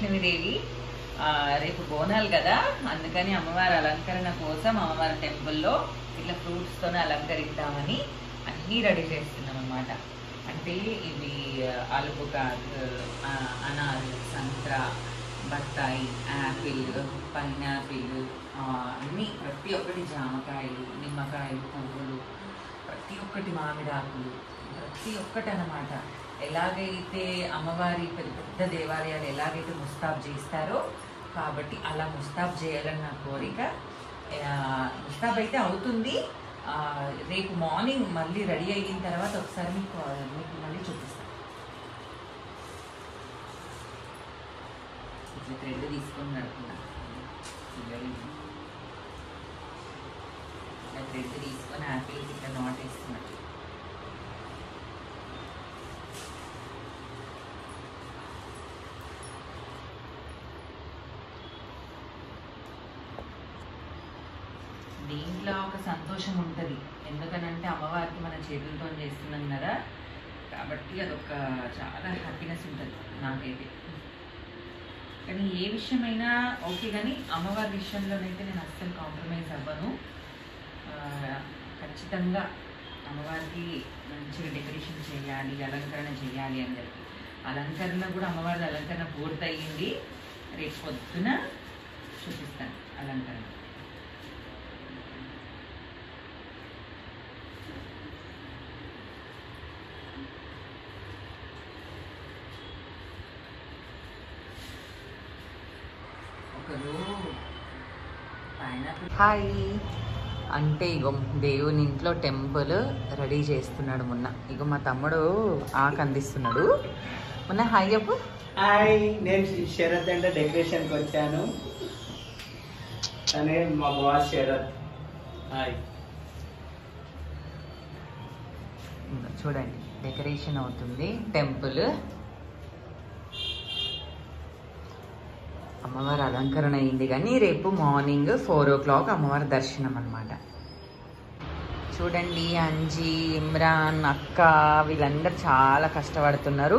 లక్ష్మీదేవి ఆ, రేపు బోనాలు కదా అందుకని అమ్మవారి అలంకరణ కోసం అమ్మవారి టెంపుల్లో ఇట్లా ఫ్రూట్స్ తోనే అలంకరిద్దామని అన్నీ రెడీ చేస్తున్నాం అనమాట అంటే ఇవి అలుపుకాట్ అనార్ సంత్ర బత్తాయి యాపిల్ పైనాపిల్ అన్నీ ప్రతి ఒక్కటి జామకాయలు నిమ్మకాయలు పువ్వులు ప్రతి ఒక్కటి మామిడాకులు ప్రతి ఒక్కటి అన్నమాట ఎలాగైతే అమ్మవారి పెద్ద పెద్ద దేవాలయాలు ఎలాగైతే ముస్తాబ్ చేస్తారో కాబట్టి అలా ముస్తాబ్ చేయాలని నా కోరిక ఆ, ముస్తాబ్ అయితే అవుతుంది ఆ, రేపు మార్నింగ్ మళ్ళీ రెడీ అయిన తర్వాత ఒకసారి మీకు మీకు మళ్ళీ చూపిస్తాను ఇట్లా థ్రెడ్ తీసుకొని నడుపుతున్నా ఇట్లా థ్రెడ్ తీసుకొని యాపిల్కి ఇట్లా నాట్ వేస్తున్నట్టు దీంట్లో ఒక సంతోషం ఉంటుంది ఎందుకనంటే అమ్మవారికి మన చేతులతో చేస్తున్నాం కదా కాబట్టి అదొక చాలా హ్యాపీనెస్ ఉంటుంది నాకైతే కానీ ఏ విషయమైనా ఓకే కానీ అమ్మవారి విషయంలోనైతే నేను అస్సలు కాంప్రమైజ్ అవ్వను ఆ, ఖచ్చితంగా అమ్మవారికి మంచిగా డెకరేషన్ చేయాలి అలంకరణ చేయాలి అని చెప్పి అలంకరణ కూడా అమ్మవారి అలంకరణ పూర్తయింది రేపు పొద్దున చూపిస్తాను అలంకరణ ఒకరు పైనాపిల్ హాయ్ అంటే ఇగో దేవుని ఇంట్లో టెంపుల్ రెడీ చేస్తున్నాడు మొన్న ఇగో మా తమ్ముడు ఆకు అందిస్తున్నాడు మొన్న హాయ్ చెప్పు హాయ్ నేను శరత్ అంటే డెకరేషన్కి వచ్చాను తనే మా బాస్ శరత్ హాయ్ ఇగో చూడండి డెకరేషన్ అవుతుంది టెంపుల్ అమ్మవారి అలంకరణ అయింది కానీ రేపు మార్నింగ్ ఫోర్ ఓ క్లాక్ అమ్మవారి దర్శనం అన్నమాట చూడండి అంజీ ఇమ్రాన్ అక్క వీళ్ళందరూ చాలా కష్టపడుతున్నారు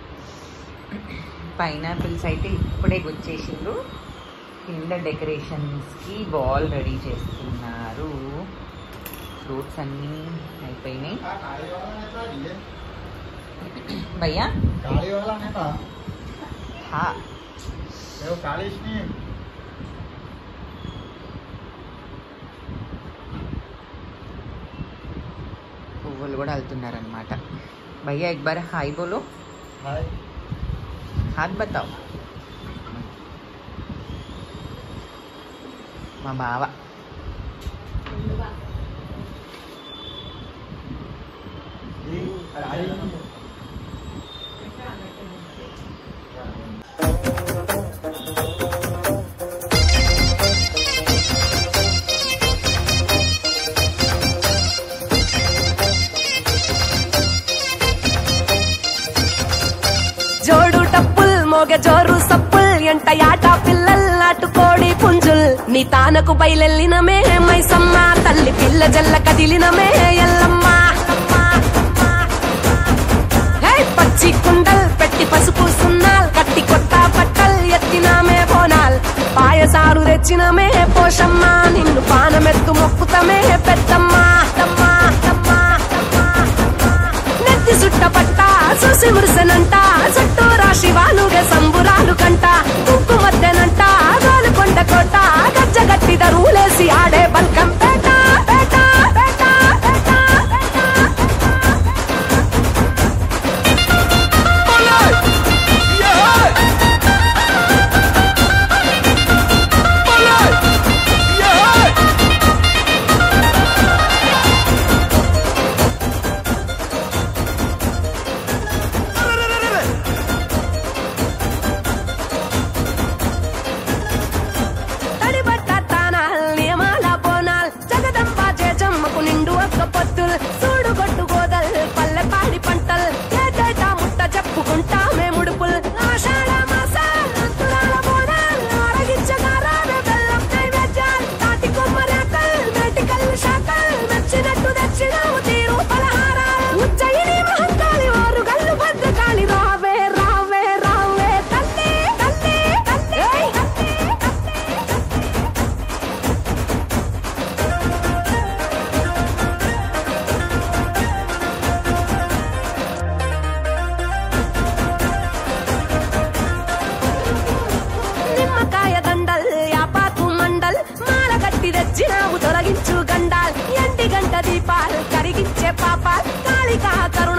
పైనాపిల్స్ అయితే ఇప్పుడే గుచ్చేసిండ్రు కింద డెకరేషన్స్కి బాల్ రెడీ చేస్తున్నారు ఫ్రూట్స్ అన్నీ అయిపోయినాయి భయ్యా काली वाला नहीं था హా वो काली इसमें పువ్వులు కూడా వెళ్తున్నారనమాట భయ్యా एक बार हाय बोलो हाय हाथ बताओ మా బావ ये काली జోడు టప్పుల్ మోగ జోరు సప్పుల్ ఎంట యాట పిల్లల్ నాటుకోడి పుంజుల్ నీ తానకు బయలెల్లిన మే మైసమ్మ తల్లి పిల్ల జల్ల కదిలిన మే ఎల్లమ్మ హే, పచ్చి కుండల్ పెట్టి పసుపు సున్నాల్ కట్టి కొత్త పట్టల్ ఎత్తినామే బోనాల్ పాయసారు తెచ్చినమే పోషమ్మ నిన్ను పానమెత్తు మొక్కుతమే పెద్దమ్మ తమ్మా, తమ్మా, తమ్మా. నెత్తి సుట్ట పట్ట చూసి మురిసెనంట చుట్టూ రాశి వాలుగే సంబురాలు కంట ఉక్కు మద్దెనంట గోలుకొండ కోట గజ్జ గట్టి దరువులేసి ఆడే బల్కం పేట పేట పేట పేట తడిబట్ట తానాల్ నియమాల బోనాల్ జగదంబ జమ్మకు నిండు ఒక్క పొత్తుల్ సూడు గొట్టు గోదల్ పల్లె పాడి పంటల్ ఏటేట ముట్ట చెప్పుకుంటా మే ముడుపుల్ ఆషాఢ మాసాల్ అంతురాల బోనాల్ ఆరగించగారానే బెల్లం నైవేద్యాల్ తాటి కొమ్మరేకల్ మేటికల్ శాఖల్ మెచ్చినట్టు తెచ్చినావు తీరు పలహారాల్ ఉజ్జయిని మహంకాళి వారు గల్లు భద్రకాళి రావే రావే రావే తల్లి తల్లి దీపాలు కరిగించే పాపాలు కాళికా కరుణ